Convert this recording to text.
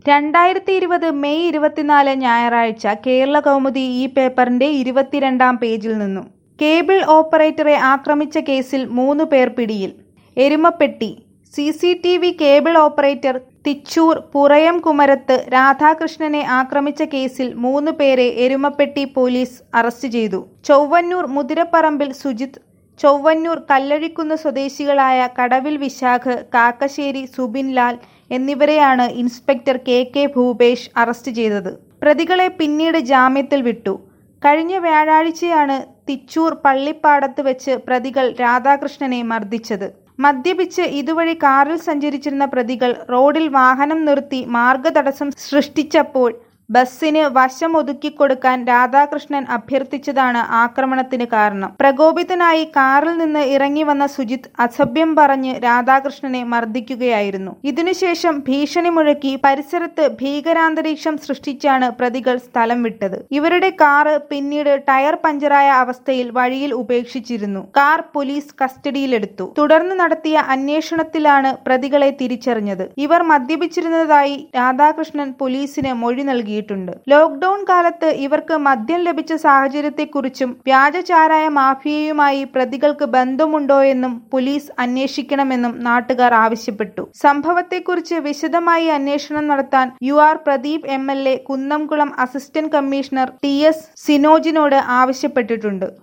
രണ്ടായിരത്തി ഇരുപത് മെയ് ഇരുപത്തിനാല് ഞായറാഴ്ച കേരള കൗമുദി ഈ പേപ്പറിന്റെ ഇരുപത്തിരണ്ടാം പേജിൽ നിന്നും കേബിൾ ഓപ്പറേറ്ററെ ആക്രമിച്ച കേസിൽ മൂന്ന് പേർ പിടിയിൽ Erumapetty C C T V cable operator Thichur Purayam Kumarath രാധാകൃഷ്ണനെ ആക്രമിച്ച കേസിൽ മൂന്ന് പേരെ എരുമപ്പെട്ടി പോലീസ് അറസ്റ്റ് ചെയ്തു ചൊവ്വന്നൂർ മുതിരപ്പറമ്പിൽ സുജിത് ചൊവ്വന്നൂർ കല്ലഴിക്കുന്ന് സ്വദേശികളായ കടവിൽ വിശാഖ് കാക്കശ്ശേരി സുബിൻ ലാൽ എന്നിവരെയാണ് inspector K K Bhupesh arrest ചെയ്തത് പ്രതികളെ പിന്നീട് ജാമ്യത്തിൽ വിട്ടു കഴിഞ്ഞ വ്യാഴാഴ്ചയാണ് തിച്ചൂർ പള്ളിപ്പാടത്ത് വെച്ച് പ്രതികൾ രാധാകൃഷ്ണനെ മർദ്ദിച്ചത് മദ്യപിച്ച് ഇതുവഴി കാറിൽ സഞ്ചരിച്ചിരുന്ന പ്രതികൾ റോഡിൽ വാഹനം നിർത്തി മാർഗതടസ്സം സൃഷ്ടിച്ചപ്പോൾ ബസ്സിന് വശം ഒതുക്കിക്കൊടുക്കാൻ രാധാകൃഷ്ണൻ അഭ്യർത്ഥിച്ചതാണ് ആക്രമണത്തിന് കാരണം പ്രകോപിതനായി കാറിൽ നിന്ന് ഇറങ്ങി വന്ന സുജിത് അസഭ്യം പറഞ്ഞ് രാധാകൃഷ്ണനെ മർദ്ദിക്കുകയായിരുന്നു ഇതിനുശേഷം ഭീഷണി മുഴക്കി പരിസരത്ത് ഭീകരാന്തരീക്ഷം സൃഷ്ടിച്ചാണ് പ്രതികൾ സ്ഥലം വിട്ടത് ഇവരുടെ കാറ് പിന്നീട് ടയർ പഞ്ചറായ അവസ്ഥയിൽ വഴിയിൽ ഉപേക്ഷിച്ചിരുന്നു കാർ പോലീസ് കസ്റ്റഡിയിലെടുത്തു തുടർന്ന് നടത്തിയ അന്വേഷണത്തിലാണ് പ്രതികളെ തിരിച്ചറിഞ്ഞത് ഇവർ മദ്യപിച്ചിരുന്നതായി രാധാകൃഷ്ണൻ പോലീസിന് മൊഴി നൽകി നൽകിയിട്ടുണ്ട് ലോക്ഡൌൺ കാലത്ത് ഇവർക്ക് മദ്യം ലഭിച്ച സാഹചര്യത്തെക്കുറിച്ചും വ്യാജചാരായ മാഫിയയുമായി പ്രതികൾക്ക് ബന്ധമുണ്ടോയെന്നും പോലീസ് അന്വേഷിക്കണമെന്നും നാട്ടുകാർ ആവശ്യപ്പെട്ടു സംഭവത്തെക്കുറിച്ച് വിശദമായി അന്വേഷണം നടത്താൻ U R Pradeep M L A Kunnamkulam assistant commissioner T S സിനോജിനോട് ആവശ്യപ്പെട്ടിട്ടുണ്ട്